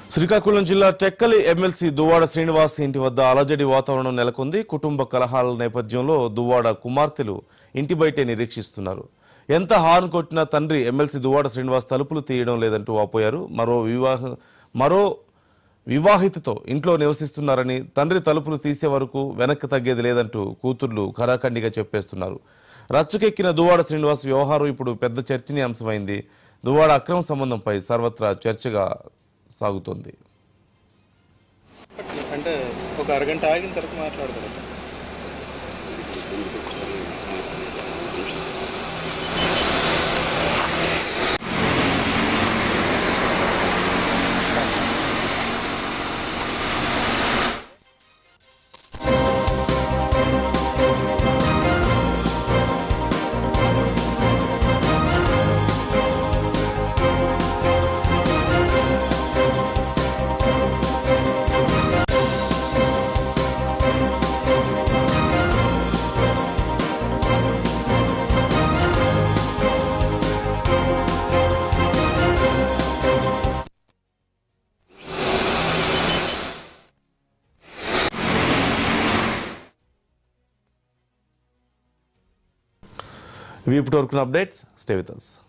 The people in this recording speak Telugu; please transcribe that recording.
శ్రీకాకుళం జిల్లా టెక్కలి ఎమ్మెల్సీ దువ్వాడ శ్రీనివాస్ ఇంటి వద్ద అలజడి వాతావరణం నెలకొంది కుటుంబ కలహాల నేపథ్యంలో దువ్వాడ కుమార్తెలు ఇంటి బయటే నిరీక్షిస్తున్నారు ఎంత హార్న్ కొట్టినా తండ్రి ఎమ్మెల్సీ దువ్వాడ శ్రీనివాస్ తలుపులు తీయడం లేదంటూ వాపోయారు మరో వివాహ మరో వివాహితతో ఇంట్లో నివసిస్తున్నారని తండ్రి తలుపులు తీసే వరకు వెనక్కి తగ్గేది లేదంటూ కూతుర్లు ఖరాఖండిగా చెప్పేస్తున్నారు రచ్చకెక్కిన దువ్వాడ శ్రీనివాస్ వ్యవహారం ఇప్పుడు పెద్ద చర్చనీయాంశమైంది దువ్వాడ అక్రమ సంబంధంపై సర్వత్రా చర్చగా సాగుతోంది అంటే ఒక అరగంట ఆగిన తర్వాత మాట్లాడతారు ఇవి ఇప్పటి వరకు అప్డేట్స్ స్టే విత్ us